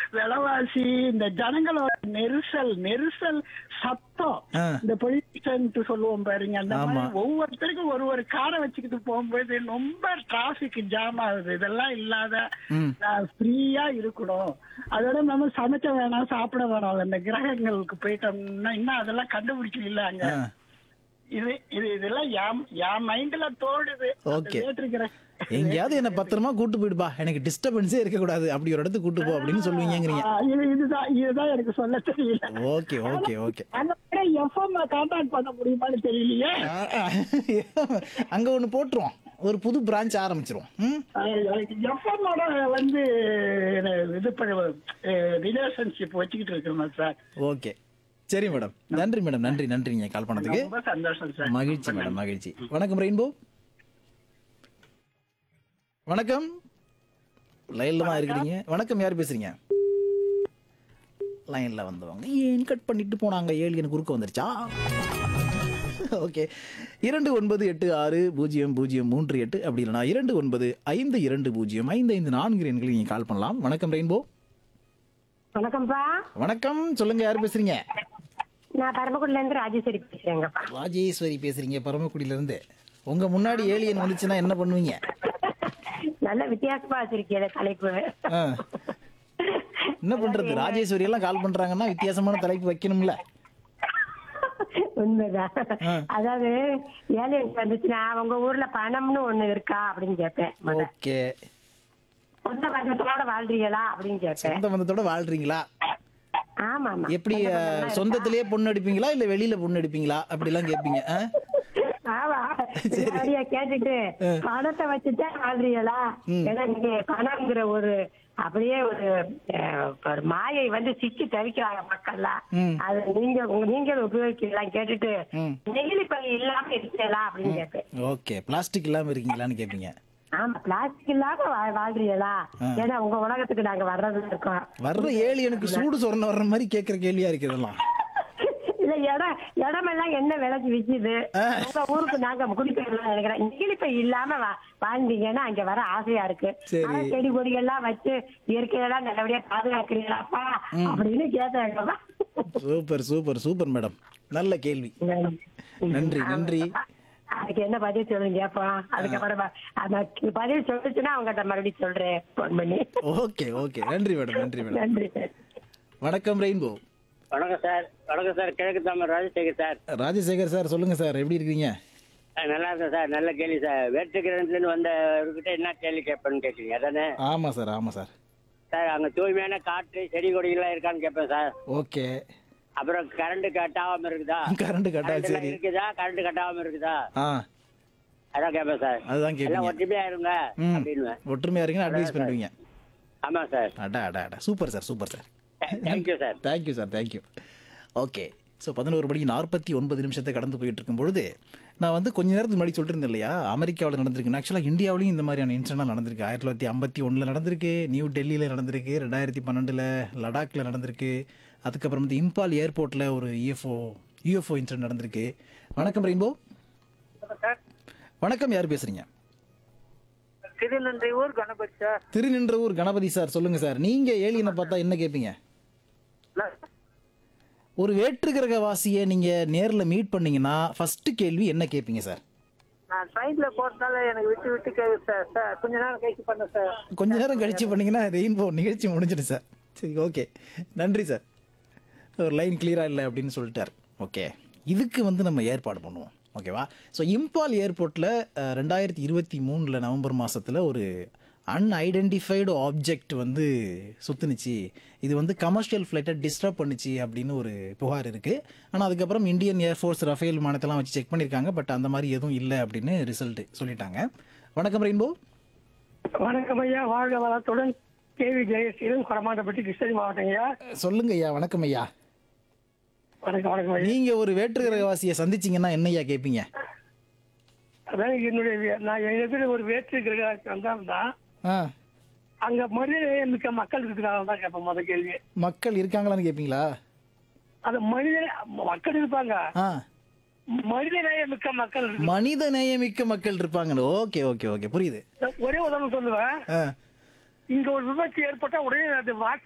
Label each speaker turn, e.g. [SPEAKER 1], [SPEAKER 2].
[SPEAKER 1] விலைவாசி இந்த ஜனங்களோட நெரிசல் நெரிசல் சத்தம்
[SPEAKER 2] ஆ.
[SPEAKER 1] இந்த பொலியூஷன் சொல்லுவோம் பாருங்க அந்த
[SPEAKER 2] ஆமா.
[SPEAKER 1] மாதிரி ஒவ்வொருத்தருக்கும் ஒரு ஒரு காரை வச்சுக்கிட்டு போகும்போது ரொம்ப டிராபிக் ஜாம் ஆகுது இதெல்லாம் இல்லாத
[SPEAKER 2] ம்.
[SPEAKER 1] ஃப்ரீயா இருக்கணும் அதோட நம்ம சமைக்க வேணாம் சாப்பிட வேணாம் அந்த கிரகங்களுக்கு போயிட்டோம்னா இன்னும் அதெல்லாம் கண்டுபிடிக்கல அங்க
[SPEAKER 2] ஆ.
[SPEAKER 1] இது இது இதெல்லாம் என் என் மைண்ட்ல தோடுது
[SPEAKER 2] Okay.
[SPEAKER 1] கேட்டிருக்கிறேன்
[SPEAKER 2] எங்கேயாவது என்ன பத்திரமா கூட்டு போயிடுப்பா எனக்கு டிஸ்டர்பன்ஸே இருக்கக்கூடாது அப்படி ஒரு இடத்துக்கு கூட்டு போ அப்படின்னு சொல்லுவீங்கிறீங்க
[SPEAKER 1] ஆ, இது இதுதான் இதுதான் எனக்கு சொல்ல தெரியல
[SPEAKER 2] ஓகே ஓகே ஓகே
[SPEAKER 1] அந்த எஃப்எம் கான்டாக்ட் பண்ண முடியுமான்னு தெரியலையே
[SPEAKER 2] அங்க ஒண்ணு போட்டுருவோம் ஒரு புது பிரான்ச் ஆரம்பிச்சிருவோம் ம்?
[SPEAKER 1] எஃப்எம்மோட வந்து இது ரிலேஷன்ஷிப் வச்சுக்கிட்டு இருக்கணும் சார்
[SPEAKER 2] ஓகே சரி மேடம் நன்றி மேடம் நன்றி நன்றி நீங்க கால் பண்ணதுக்கு
[SPEAKER 1] ரொம்ப சந்தோஷம் சார்
[SPEAKER 2] மகிழ்ச்சி மேடம் மகிழ்ச்சி வணக்கம் ரெயின்போ வணக்கம் லைன்ல தான் இருக்கிறீங்க வணக்கம் யார் பேசுறீங்க லைன்ல வந்தவங்க ஏன் கட் பண்ணிட்டு போனாங்க ஏழு எனக்கு குறுக்க வந்துருச்சா ஓகே இரண்டு ஒன்பது எட்டு ஆறு பூஜ்ஜியம் பூஜ்ஜியம் மூன்று எட்டு அப்படி இல்லைனா இரண்டு ஒன்பது ஐந்து இரண்டு பூஜ்ஜியம் ஐந்து ஐந்து நான்கு எண்களை நீங்கள் கால் பண்ணலாம் வணக்கம் ரெயின்போ
[SPEAKER 3] வணக்கம்ப்பா
[SPEAKER 2] வணக்கம் சொல்லுங்க யார் பேசுறீங்க
[SPEAKER 3] நான் பரமக்குடில இருந்து ராஜேஸ்வரி பேசுறேங்கப்பா
[SPEAKER 2] ராஜேஸ்வரி பேசுறீங்க பரமக்குடியில இருந்து உங்க முன்னாடி ஏலியன் வந்துச்சுன்னா என்ன பண்ணுவீங்க
[SPEAKER 3] நல்ல வித்தியாசமா வச்சிருக்கீங்க தலைப்பு
[SPEAKER 2] ஆ. என்ன பண்றது ராஜேஸ்வரி எல்லாம் கால் பண்றாங்கன்னா வித்தியாசமான தலைப்பு வைக்கணும்ல
[SPEAKER 3] உண்மைதான்
[SPEAKER 2] ஆ.
[SPEAKER 3] அதாவது ஏலியன்ஸ் வந்துச்சுன்னா உங்க ஊர்ல பணம்னு ஒண்ணு இருக்கா அப்படின்னு கேட்பேன் முத.
[SPEAKER 2] ஓகே
[SPEAKER 3] சொந்த பந்தத்தோட வாழ்றீங்களா அப்படின்னு கேட்பேன்
[SPEAKER 2] சொந்த பந்தத்தோட வாழ்றீங்களா
[SPEAKER 3] ஆமா ஆமா
[SPEAKER 2] எப்படி அஹ், சொந்தத்திலேயே பொண்ணு அடிப்பீங்களா இல்ல வெளியில பொண்ணு அடிப்பீங்களா அப்படி எல்லாம் கேட்பீங்க ஆ?
[SPEAKER 3] ஆமா அப்படியே கேட்டுட்டு பணத்தை வச்சுதான் வாழ்றீங்களா ஏன்னா நீங்க பணம்ங்கிற ஒரு அப்படியே ஒரு அஹ், ஒரு மாயை வந்து சிக்கி தவிக்கிறாங்க மக்கள்லாம்
[SPEAKER 2] ம்.
[SPEAKER 3] அது நீங்க உங்க- நீங்களும் உபயோகிக்கலாம் கேட்டுட்டு
[SPEAKER 2] ம்.
[SPEAKER 3] நெகிழி பை இல்லாம இருக்கீங்களா அப்படின்னு கேட்பேன்
[SPEAKER 2] ஓகே பிளாஸ்டிக் இல்லாம இருக்கீங்களான்னு கேட்பீங்க
[SPEAKER 3] ஆமா பிளாஸ்டிக் இல்லாம வா- வாழ்றீங்களா ஏன்னா உங்க உலகத்துக்கு நாங்க வர்றது இருக்கோம்
[SPEAKER 2] வர்ற ஏலியனுக்கு சூடு சொரண வர்ற மாதிரி கேட்கிற கேள்வியா இருக்கு இதெல்லாம்
[SPEAKER 3] இல்ல இடம் இடமெல்லாம் என்ன விலைக்கு விக்குது
[SPEAKER 2] ஆ.
[SPEAKER 3] உங்க ஊருக்கு நாங்க குடிக்கலாம் நினைக்கிறேன் நெகிழிப்பை இல்லாம வா- வாழ்ந்தீங்கன்னா அங்க வர ஆசையா இருக்கு
[SPEAKER 2] சரி.
[SPEAKER 3] ஆனா செடி கொடிகள்லாம் வச்சு இயற்கையெல்லாம் நல்லபடியா பாதுகாக்கிறீங்களாப்பா அப்படின்னு கேட்டாங்கப்பா
[SPEAKER 2] சூப்பர் சூப்பர் சூப்பர் மேடம் நல்ல கேள்வி நன்றி நன்றி
[SPEAKER 3] அதுக்கு என்ன பதில் சொல்லுங்க கேப்பா அதுக்கப்புறம் ப- அந்த பதில் சொல்லுச்சுன்னா அவங்ககிட்ட மறுபடியும் சொல்றேன் போன் பண்ணி
[SPEAKER 2] ஓகே ஓகே நன்றி மேடம் நன்றி மேடம்
[SPEAKER 3] நன்றி
[SPEAKER 2] வணக்கம் ரெயின்போ
[SPEAKER 4] வணக்கம் சார் வணக்கம் சார் கிழக்கு தாமர் ராஜசேகர் சார்
[SPEAKER 2] ராஜசேகர் சார் சொல்லுங்க சார் எப்படி இருக்கீங்க
[SPEAKER 4] ஆ, நல்லா இருக்கேன் சார் நல்ல கேள்வி சார் வேட்டுக்கிழந்துலேருந்து வந்தவர்கிட்ட என்ன கேள்வி கேட்பேன்னு கேட்குறீங்க அதானே
[SPEAKER 2] ஆமா சார் ஆமா சார்
[SPEAKER 4] சார் அங்கே தூய்மையான காற்று செடி கொடிகள்லாம் இருக்கான்னு கேட்பேன் சார்
[SPEAKER 2] ஓகே
[SPEAKER 4] அப்புறம் கரண்ட் கட்டாகாம இருக்குதா
[SPEAKER 2] கரண்ட் கட்டா
[SPEAKER 4] Current எல்லாம்
[SPEAKER 2] சரி
[SPEAKER 4] இருக்குதா கரண்ட் கட்டாகாம இருக்குதா
[SPEAKER 2] ஆ
[SPEAKER 4] அதான் கேட்பேன் சார்
[SPEAKER 2] அதுதான்
[SPEAKER 4] எல்லாம்
[SPEAKER 2] கேட்பீங்க
[SPEAKER 4] ஒற்றுமையா இருங்க
[SPEAKER 2] ம்
[SPEAKER 4] அப்படின்னுவேன்
[SPEAKER 2] ஒற்றுமையா இருக்கீங்க அட்வைஸ் பண்ணுவீங்க
[SPEAKER 4] ஆமா சார்
[SPEAKER 2] அடா அடா அடா super sir super sir
[SPEAKER 4] thank you sir
[SPEAKER 2] thank you sir thank you okay so பதினோரு மணி நாற்பத்தி ஒன்பது நிமிஷத்தை கடந்து போயிட்டு இருக்கும் பொழுது நான் வந்து கொஞ்ச நேரத்துக்கு முன்னாடி சொல்லிட்டு இருந்தேன் இல்லையா அமெரிக்காவில் நடந்திருக்கு ஆக்சுவலாக இந்தியாவிலையும் இந்த மாதிரியான இன்சிடென்ட் நடந்திருக்கு ஆயிரத்தி தொள்ளாயிரத்தி ஐம்பத்தி ஒன்றில் நடந்திருக்கு நியூ டெல்லியில் நடந்திருக்கு ரெண்டாயிரத்தி பன்னெண்டில் லடாக்ல நடந்திருக்கு அதுக்கப்புறம் வந்து இம்பால் ஏர்போர்ட்டில் ஒரு யூஎஃப்ஓ யூஎஃப்ஓ இன்சிடென்ட் நடந்திருக்கு வணக்கம் ரெயின்போ வணக்கம் யார் பேசுறீங்க
[SPEAKER 5] திருநன்றையூர் கணபதி சார்
[SPEAKER 2] திருநின்றவூர் கணபதி சார் சொல்லுங்க சார் நீங்க ஏலியனை பார்த்தா என்ன கேட்பீங்க ஒரு வேற்று கிரகவாசியை நீங்க நேர்ல மீட் பண்ணீங்கன்னா ஃபர்ஸ்ட் கேள்வி என்ன கேட்பீங்க சார்
[SPEAKER 5] நான் ட்ரெயின்ல போறதுனால எனக்கு விட்டு விட்டு கேக்குது சார் சார் கொஞ்ச நேரம் கழிச்சு பண்ண சார்
[SPEAKER 2] கொஞ்ச நேரம் கழிச்சு பண்ணீங்கன்னா ரெயின்போ நிகழ்ச்சி முடிஞ்சிடும் சார் சரி ஓகே நன்றி சார் ஒரு லைன் கிளியரா இல்லை அப்படின்னு சொல்லிட்டார் ஓகே இதுக்கு வந்து நம்ம ஏற்பாடு பண்ணுவோம் ஓகேவா ஸோ இம்பால் ஏர்போர்ட்டில் ரெண்டாயிரத்தி இருபத்தி மூணில் நவம்பர் மாதத்தில் ஒரு அன்ஐடென்டிஃபைடு ஆப்ஜெக்ட் வந்து சுத்துனுச்சு இது வந்து கமர்ஷியல் ஃப்ளைட்டை டிஸ்டர்ப் பண்ணுச்சு அப்படின்னு ஒரு புகார் இருக்குது ஆனால் அதுக்கப்புறம் இந்தியன் ஏர்ஃபோர்ஸ் ரஃபேல் விமானத்தெல்லாம் வச்சு செக் பண்ணியிருக்காங்க பட் அந்த மாதிரி எதுவும் இல்லை அப்படின்னு ரிசல்ட் சொல்லிட்டாங்க வணக்கம் ரெயின்போ
[SPEAKER 5] வணக்கம் ஐயா வாழ்க வளத்துடன் கேவி ஜெயசீலன் கொடமாட்டப்பட்டி கிருஷ்ணகிரி மாவட்டம் ஐயா
[SPEAKER 2] சொல்லுங்க ஐயா வணக்கம் ஐயா
[SPEAKER 5] வணக்கம் வணக்கம் ஐயா
[SPEAKER 2] நீங்க ஒரு வேற்று கிரகவாசியை சந்திச்சீங்கன்னா என்ன ஐயா கேட்பீங்க
[SPEAKER 5] அதான் என்னுடைய வே- நான் எதிர ஒரு வேற்று கிரக வந்தா
[SPEAKER 2] ஆ
[SPEAKER 5] அங்க மனித மிக்க மக்கள் இருக்கிறாங்க தான் கேட்பேன் முத கேள்வி
[SPEAKER 2] மக்கள் இருக்காங்களான்னு கேட்பீங்களா
[SPEAKER 5] அது மனித மக்கள் இருப்பாங்க
[SPEAKER 2] ஆ
[SPEAKER 5] மனித நேய மிக்க மக்கள் இருக்கு.
[SPEAKER 2] மனித நேயமிக்க மக்கள் இருப்பாங்க ஓகே ஓகே ஓகே புரியுது
[SPEAKER 5] ஒரே உதாரணம் சொல்லுவேன்
[SPEAKER 2] ஆ
[SPEAKER 5] இங்க ஒரு விபத்து ஏற்பட்டா உடனே அது வாட்ஸ்